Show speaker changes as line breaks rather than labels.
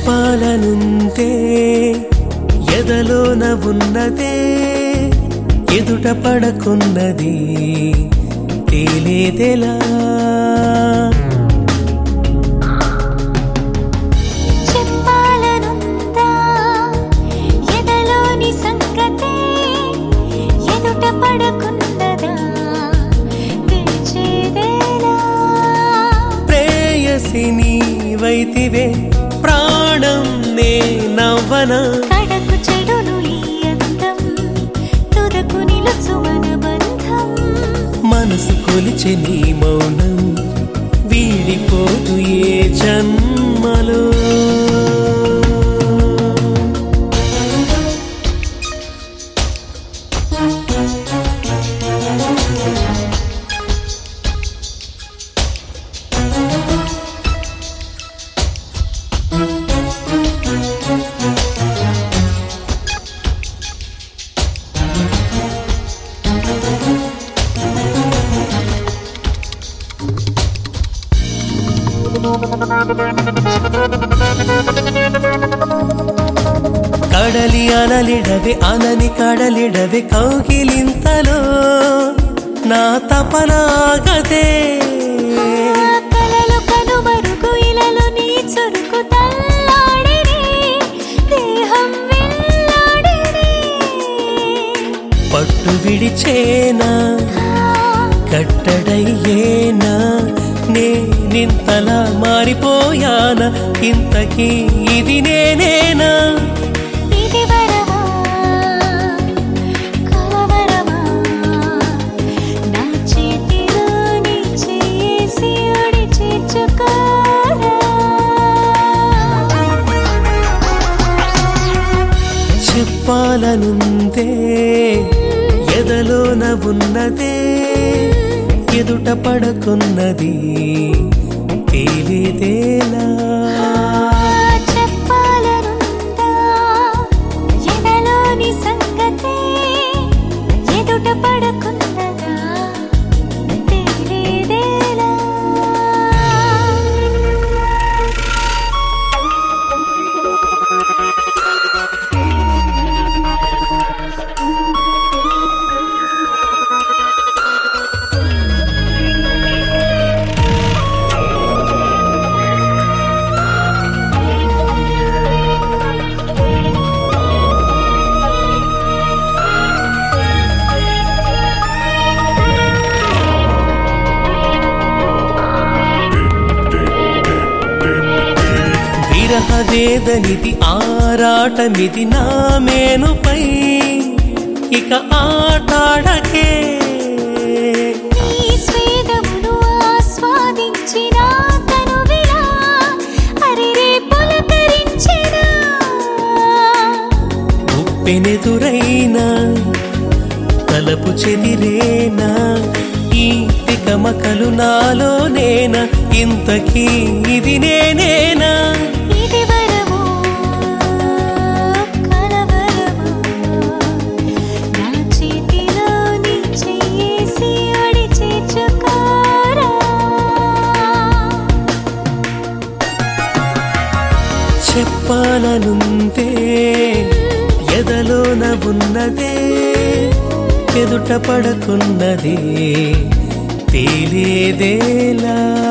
చెప్పాలనుంటే ఎదలోన ఉన్నదే ఎదుట పడకున్నది తేలేదెలా
చెప్పాలనుందా ఎదలోని సంగతే ఎదుట పడకున్నదా విడిచేదేలా
ప్రేయసి నీవైతివే ప్రాణం నే నవ్వనా
కడకు చెడును ఈ అందం తుదకు నిలుచు అనుబంధం
మనసు కొలిచె నీ మౌనం వీడిపోదు ఏ జన్మలో కడలి అనలిడవే అనని కడలిడవే కౌగిలింతలో నా తపనాగదే
ఆ కలలు కనుమరుగు ఇలలు నీ చురుకు తల్లాడినే దేహం వెళ్ళాడినే
పట్టు విడిచేనా కట్టడయ్యేనా నేనింతలా మారిపోయానా ఇంతకీ ఇది నేనేనా
ఇది వరమా కలవరమా నా చేతిలో నీ చేసి ఒడి చేర్చుకోరా
చెప్పాలనుందే ఎదలోన ఉన్నదే ఎదుట పడకున్నది తేలిదేలా
చెప్పాలనుందా ఎదలోని సంగతే ఎదుట పడకున్నదా తేలేదేలా
విరహవేదనిది ఆరాటమిది నా మేనుపై ఇక ఆటాడకే
నీ స్వేదమును ఆస్వాదించిన తనువిలా అరిరే పులకరించెనా
ఉప్పెనెదురైనా తలపు చెదిరేనా ఈ తికమకలు నాలోనేనా ఇంతకీ ఇది నేనేనా
ఇది వరమో కలవరమో నా చేతిలో నీ చేసి ఒడి చేర్చుకోరా
చెప్పాలనుందే ఎదలోన ఉన్నదే ఎదుట పడకున్నది తేలేదేలా